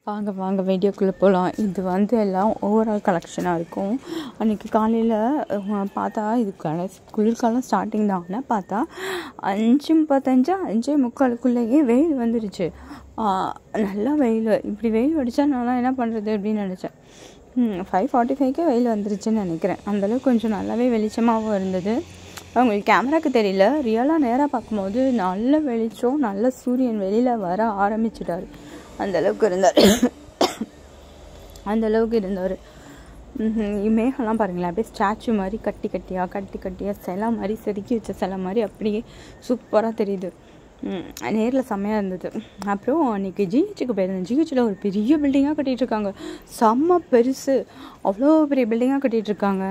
வாங்க வாங்க வீடியோக்குள்ளே போகலாம் இது வந்து எல்லாம் ஓவரால் கலெக்ஷனாக இருக்கும் அன்றைக்கி காலையில் பார்த்தா இது கல குளிர்காலம் ஸ்டார்டிங் தான் ஆனால் பார்த்தா அஞ்சு முப்பத்தஞ்சா அஞ்சே முக்காலுக்குள்ளேயே வெயில் வந்துருச்சு நல்லா வெயில் இப்படி வெயில் அடித்தா நான் என்ன பண்ணுறது அப்படின்னு நினச்சேன் ஃபைவ் ஃபார்ட்டி ஃபைவ்க்கே வெயில் வந்துருச்சுன்னு நினைக்கிறேன் அந்தளவுக்கு கொஞ்சம் நல்லாவே வெளிச்சமாகவும் இருந்தது அவங்களுக்கு கேமராக்கு தெரியல ரியலாக நேராக பார்க்கும்போது நல்ல வெளிச்சம் நல்ல சூரியன் வெளியில் வர ஆரம்பிச்சிட்டாரு அந்த அளவுக்கு இருந்தார் அந்த அளவுக்கு இருந்தார் மேகம்லாம் பாருங்களேன் அப்படியே ஸ்டாச்சு மாதிரி கட்டி கட்டியாக கட்டி கட்டியாக சிலை மாதிரி செதுக்கி வச்ச சிலை மாதிரி அப்படியே சூப்பராக தெரியுது நேரில் செம்மையாக இருந்தது அப்புறம் அன்றைக்கி ஜிஹெச்சுக்கு போயிருந்தேன் ஜிஹெச்சில் ஒரு பெரிய பில்டிங்காக கட்டிகிட்டு இருக்காங்க செம்ம பெருசு அவ்வளோ பெரிய பில்டிங்காக கட்டிகிட்டு இருக்காங்க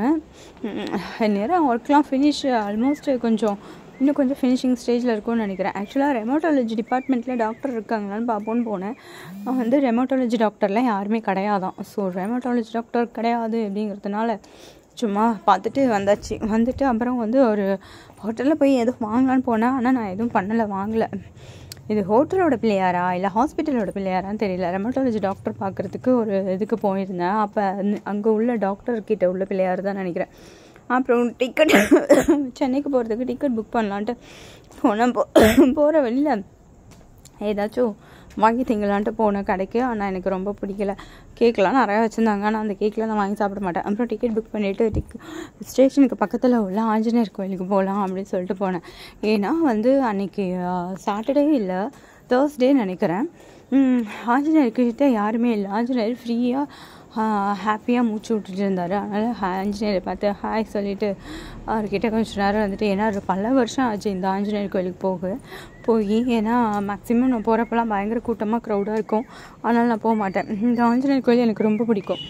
நேரம் ஒர்க்லாம் ஃபினிஷ் ஆல்மோஸ்ட் கொஞ்சம் இன்னும் கொஞ்சம் ஃபினிஷிங் ஸ்டேஜில் இருக்கும்னு நினைக்கிறேன் ஆக்சுவலாக ரெமோட்டாலஜி டிபார்ட்மெண்ட்டில் டாக்டர் இருக்காங்களான்னு பார்ப்போன்னு போனேன் வந்து ரெமோட்டாலஜி டாக்டர்லாம் யாருமே கிடையாதான் ஸோ ரெமோட்டாலஜி டாக்டர் கிடையாது அப்படிங்கிறதுனால சும்மா பார்த்துட்டு வந்தாச்சு வந்துட்டு அப்புறம் வந்து ஒரு ஹோட்டலில் போய் எதுவும் வாங்கலான்னு போனேன் ஆனால் நான் எதுவும் பண்ணலை வாங்கலை இது ஹோட்டலோட பிள்ளையாரா இல்லை ஹாஸ்பிட்டலோட பிள்ளையாரான்னு தெரியல ரெமட்டாலஜி டாக்டர் பார்க்குறதுக்கு ஒரு இதுக்கு போயிருந்தேன் அப்போ அங்கே உள்ள டாக்டர்கிட்ட உள்ள பிள்ளையார் தான் நினைக்கிறேன் அப்புறம் டிக்கெட் சென்னைக்கு போகிறதுக்கு டிக்கெட் புக் பண்ணலான்ட்டு போனேன் போ போகிற வழியில் ஏதாச்சும் வாங்கி திங்கலான்ட்டு போன கடைக்கு ஆனால் எனக்கு ரொம்ப பிடிக்கல கேக்கெலாம் நிறையா வச்சுருந்தாங்க ஆனால் அந்த கேக்கில் நான் வாங்கி சாப்பிட மாட்டேன் அப்புறம் டிக்கெட் புக் பண்ணிவிட்டு டிக் ஸ்டேஷனுக்கு பக்கத்தில் உள்ள ஆஞ்சநேயர் கோயிலுக்கு போகலாம் அப்படின்னு சொல்லிட்டு போனேன் ஏன்னா வந்து அன்றைக்கி சாட்டர்டே இல்லை தேர்ஸ்டே நினைக்கிறேன் ஆஞ்சநேயர்கிட்ட யாருமே இல்லை ஆஞ்சநேயர் ஃப்ரீயாக ஹாப்பியாக மூச்சு விட்டுட்டு இருந்தார் அதனால் ஆஞ்சநேயரை பார்த்து ஹாய் சொல்லிவிட்டு அவர்கிட்ட கொஞ்சம் நேரம் வந்துட்டு ஏன்னா பல வருஷம் ஆச்சு இந்த ஆஞ்சநேயர் கோயிலுக்கு போக போய் ஏன்னா மேக்ஸிமம் நான் போகிறப்பெல்லாம் பயங்கர கூட்டமாக க்ரௌடாக இருக்கும் அதனால் நான் போக மாட்டேன் இந்த ஆஞ்சநேயர் கோயில் எனக்கு ரொம்ப பிடிக்கும்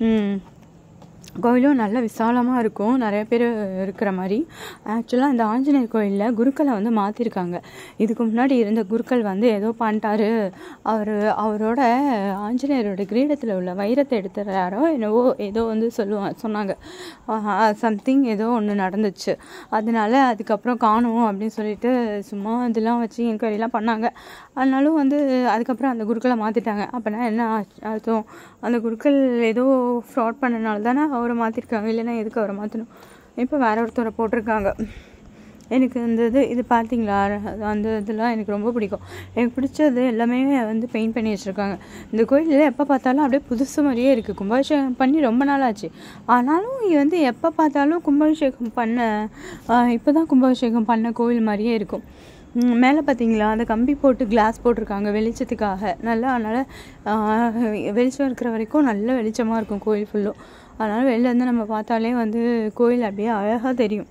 கோயிலும் நல்ல விசாலமாக இருக்கும் நிறைய பேர் இருக்கிற மாதிரி ஆக்சுவலாக இந்த ஆஞ்சநேயர் கோயிலில் குருக்களை வந்து மாற்றிருக்காங்க இதுக்கு முன்னாடி இருந்த குருக்கள் வந்து ஏதோ பண்ணிட்டாரு அவர் அவரோட ஆஞ்சநேயரோட கிரீடத்தில் உள்ள வைரத்தை எடுத்துறாரோ என்னவோ ஏதோ வந்து சொல்லுவாங்க சொன்னாங்க சம்திங் ஏதோ ஒன்று நடந்துச்சு அதனால அதுக்கப்புறம் காணும் அப்படின்னு சொல்லிட்டு சும்மா இதெல்லாம் வச்சு என்கொயரிலாம் பண்ணாங்க அதனாலும் வந்து அதுக்கப்புறம் அந்த குருக்களை மாற்றிட்டாங்க அப்போனா என்ன அர்த்தம் அந்த குருக்கள் ஏதோ ஃப்ராட் பண்ணனால தானே அவரை மாற்றிருக்காங்க இல்லைன்னா எதுக்கு அவரை மாற்றணும் இப்போ வேற ஒருத்தரை போட்டிருக்காங்க எனக்கு இந்த இது இது பார்த்தீங்களா அந்த இதெல்லாம் எனக்கு ரொம்ப பிடிக்கும் எனக்கு பிடிச்சது எல்லாமே வந்து பெயிண்ட் பண்ணி வச்சுருக்காங்க இந்த கோயிலில் எப்போ பார்த்தாலும் அப்படியே புதுசு மாதிரியே இருக்குது கும்பாபிஷேகம் பண்ணி ரொம்ப நாள் ஆச்சு ஆனாலும் வந்து எப்போ பார்த்தாலும் கும்பாபிஷேகம் பண்ண இப்போ தான் கும்பாபிஷேகம் பண்ண கோயில் மாதிரியே இருக்கும் மேலே பார்த்தீங்களா அந்த கம்பி போட்டு கிளாஸ் போட்டிருக்காங்க வெளிச்சத்துக்காக நல்லா அதனால் வெளிச்சம் இருக்கிற வரைக்கும் நல்ல வெளிச்சமாக இருக்கும் கோயில் ஃபுல்லும் அதனால் வெளிலேருந்து நம்ம பார்த்தாலே வந்து கோயில் அப்படியே அழகாக தெரியும்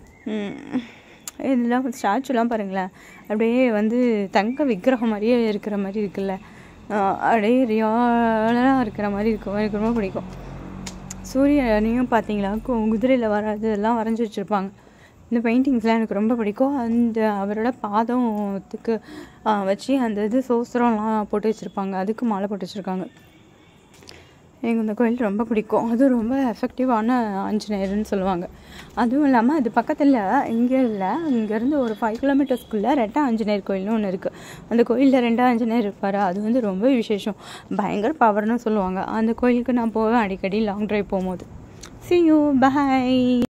இதெல்லாம் ஸ்டாச்சுலாம் பாருங்களேன் அப்படியே வந்து தங்க விக்கிரகம் மாதிரியே இருக்கிற மாதிரி இருக்குல்ல அப்படியே ரியாலாக இருக்கிற மாதிரி இருக்கும் எனக்கு ரொம்ப பிடிக்கும் சூரியனையும் பார்த்தீங்களா குதிரையில் வராது எல்லாம் வரைஞ்சி வச்சுருப்பாங்க இந்த பெயிண்டிங்ஸ்லாம் எனக்கு ரொம்ப பிடிக்கும் அந்த அவரோட பாதத்துக்கு வச்சு அந்த இது சோஸ்திரம்லாம் போட்டு வச்சுருப்பாங்க அதுக்கு மாலை போட்டு வச்சுருக்காங்க எனக்கு இந்த கோயில் ரொம்ப பிடிக்கும் அதுவும் ரொம்ப எஃபெக்டிவான ஆஞ்சநேயர்னு சொல்லுவாங்க அதுவும் இல்லாமல் அது பக்கத்தில் இங்கே இல்லை இங்கேருந்து ஒரு ஃபைவ் கிலோமீட்டர்ஸ்க்குள்ளே ரெட்டா ஆஞ்சநேயர் கோயில்னு ஒன்று இருக்குது அந்த கோயிலில் ரெண்டா ஆஞ்சநேயர் இருப்பார் அது வந்து ரொம்ப விசேஷம் பயங்கர பவர்னு சொல்லுவாங்க அந்த கோயிலுக்கு நான் போவேன் அடிக்கடி லாங் ட்ரைவ் போகும்போது சி யூ பாய்